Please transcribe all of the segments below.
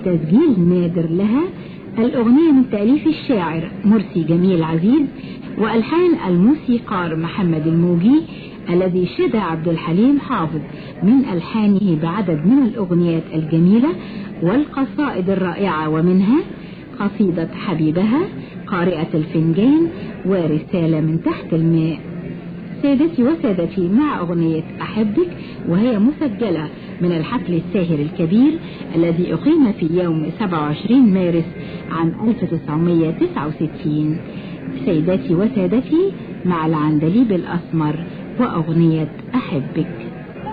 تسجيل نادر لها الأغنية من تأليف الشاعر مرسي جميل عزيز وألحان الموسيقار محمد الموجي الذي شد عبد الحليم حافظ من ألحانه بعدد من الأغنيات الجميلة والقصائد الرائعة ومنها قصيدة حبيبها قارئة الفنجان ورسالة من تحت الماء سيدتي وسادتي مع أغنية أحبك وهي مسجلة من الحفل الساهر الكبير الذي أقيم في يوم 27 مارس عام 1969 سيداتي وسادتي مع العندليب الأسمر وأغنية أحبك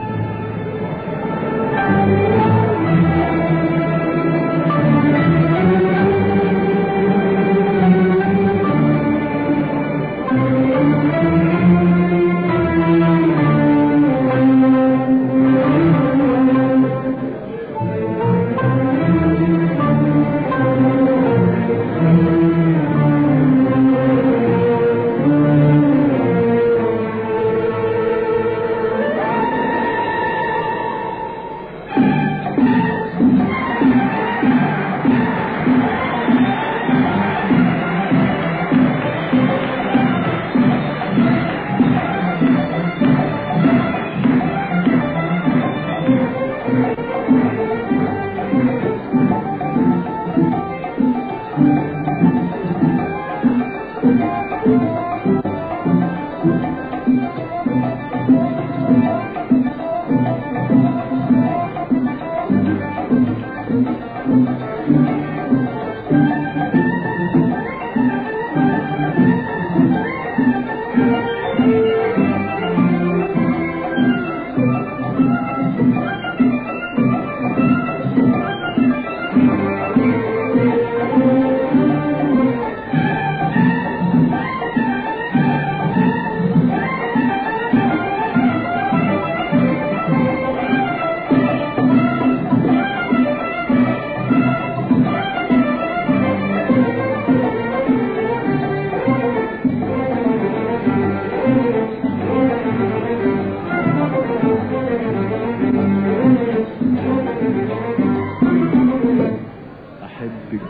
أحبك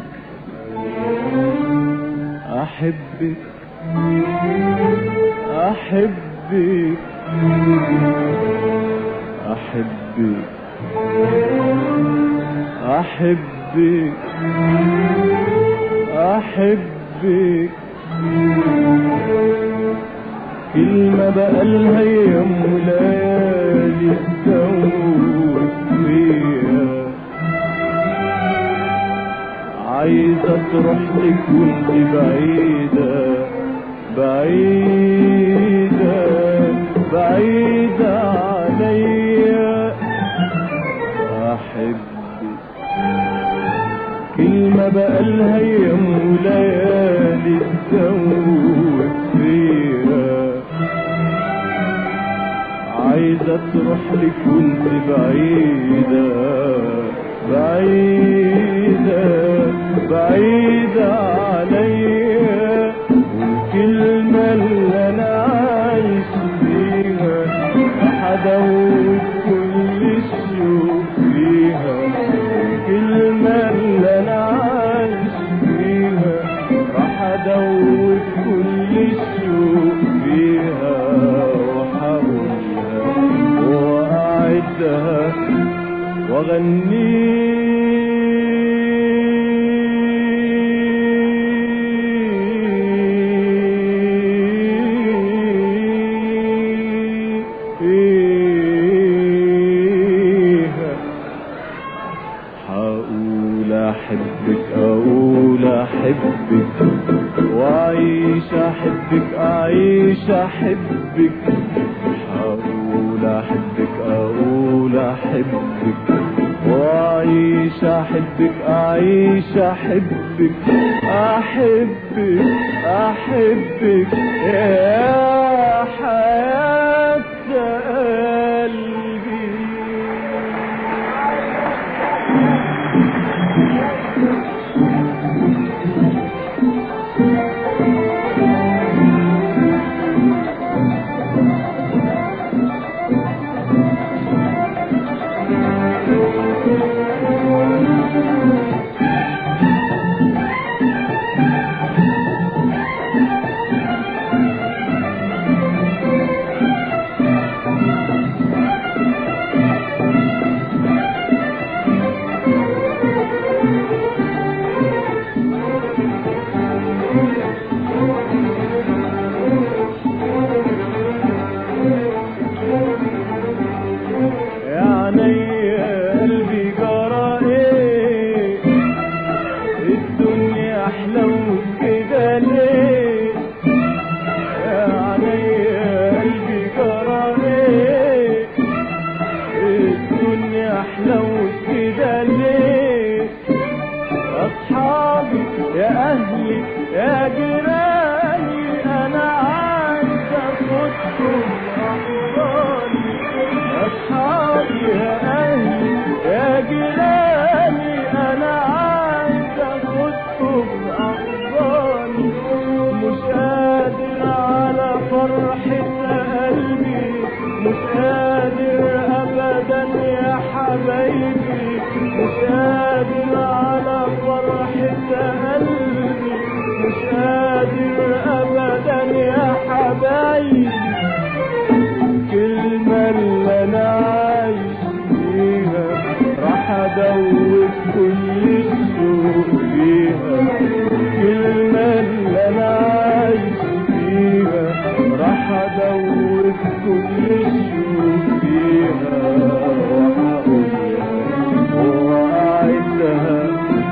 أحبك أحبك أحبك أحبك أحبك كلمة بقالها يوم وليالي تدور فيها عايزة تروح لك وانت بعيدة بعيدة بعيدة عليا أحبك كلمة بقالها يوم وليالي تدور فيها عايزة تروح لك وانت بعيدة بعيدة بعيدة عليا والكلمة اللي أنا عايش فيها هدوب كل الشوق فيها الكلمة اللي أنا عايش فيها راح أدوب كل الشوق فيها وحاولها وأعدها وأغنيها حقول أحبك أقول أحبك وأعيش أحبك أعيش أحبك حقول أحبك أقول أحبك وأعيش أحبك أعيش أحبك أحبك أحبك يا حياة قلبي حلوت كده ليه أصحابي يا أهلي يا جيراني أنا عايز أخدكم أحضاني أصحابي يا أهلي يا جيراني أنا عايز أخدكم أحضاني مش قادر على فرحة قلبي مش قادر أبدا يا حبايبي مش قادر على فرحة قلبي مش قادر أبدا يا حبايبي الكلمة اللي أنا عايش فيها راح أدوب كل السوق فيها الكلمة اللي أنا عايش فيها راح أدور كل السوق فيها وهقولها وأعدها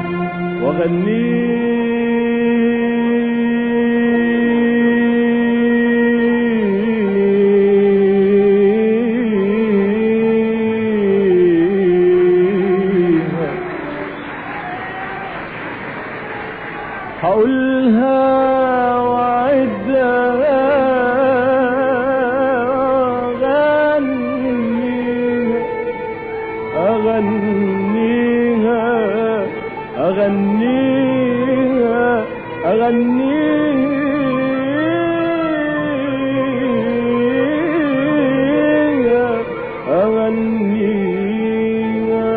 وأغنيها هقولها وعدها أغنيها أغنيها أغنيها أغنيها أغنيها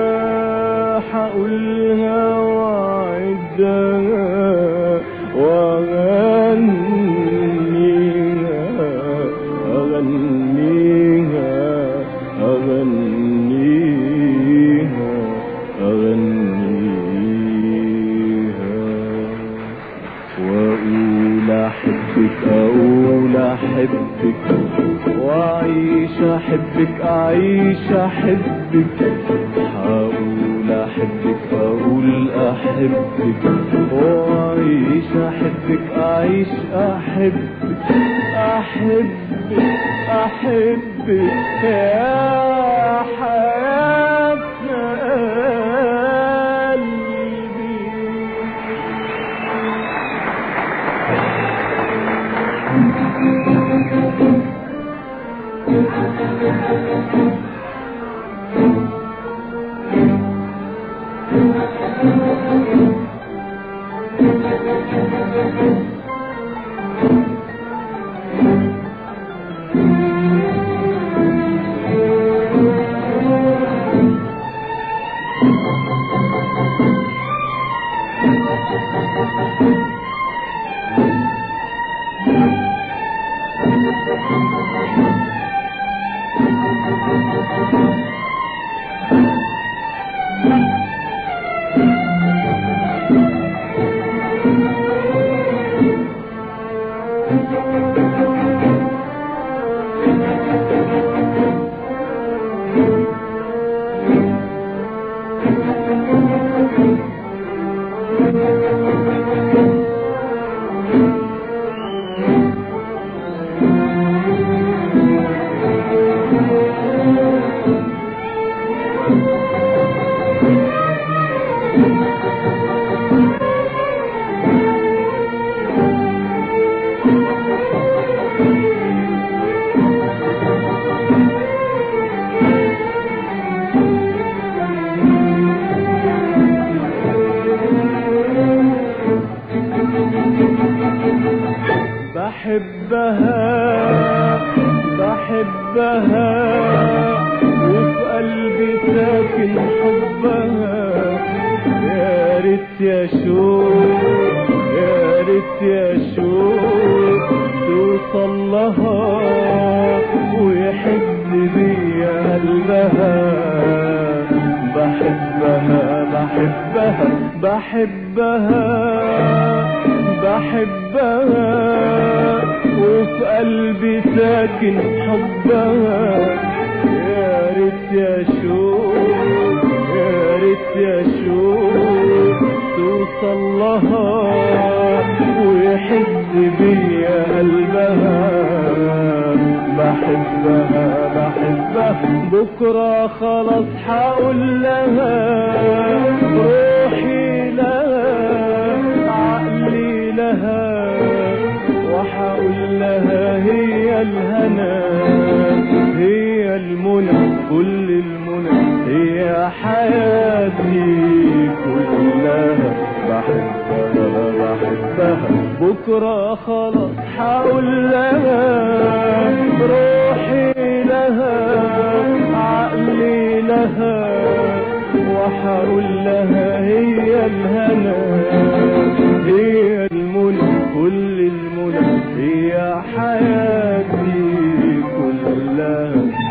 حقولها وعدها وأغنيها أغنيها أغنيها أغنيها وأقول أحبك أقول أحبك وأعيش أحبك أعيش أحبك هقول أحبك أقول أحبك وأعيش أحبك أعيش أحبك أحبك أحبك يا حياة قلبي بحبها بحبها وفي قلبي ساكن حبها يا ريت يا شوق يا ريت يا شوق توصل لها ويحب بيا قلبها بحبها بحبها بحبها بحبها وفي قلبي ساكن حبها يا ريت يا شوق يا ريت يا شوق توصل لها ويحب بيا قلبها بحبها بحبها بكرة خلاص حقول لها روحي لها عقلي لها وحقول لها هي الهنا هي المنى كل المنى هي حياتي كلها بحبها بحبها بكرة خلاص حقول لها روحي لها عقلي لها وحقول لها هي الهنا هي المنى كل المنى هي حياتي كلها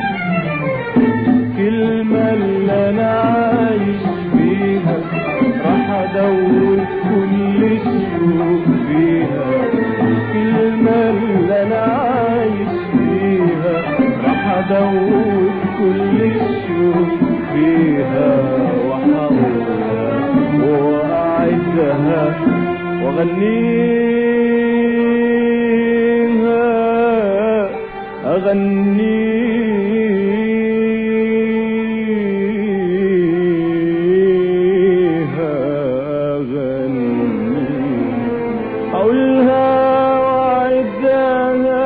كلمة اللي أنا عايش بيها راح أدور كل الشوق فيها كلمة اللي أنا عايش بيها راح أدور كل الشوق فيها وأحاولها وأعدها وأغنيها أغنيها أغنيها أقولها وأعدها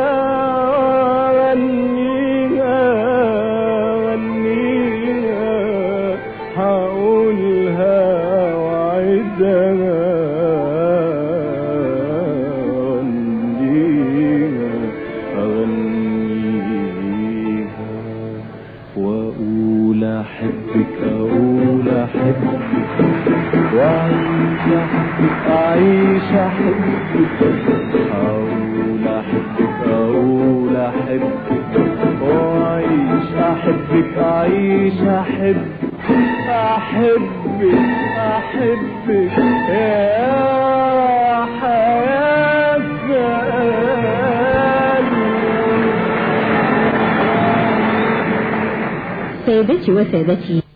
وأغنيها أغنيها هقولها وأعدها أغنيها أغنيها وأقول أحبك أقول أحبك وأعيش أحبك أقول أحبك أقول أحبك وأعيش أحبك أعيش أحبك أحبك أحبك يا حياة قلبي سيدتي وسادتي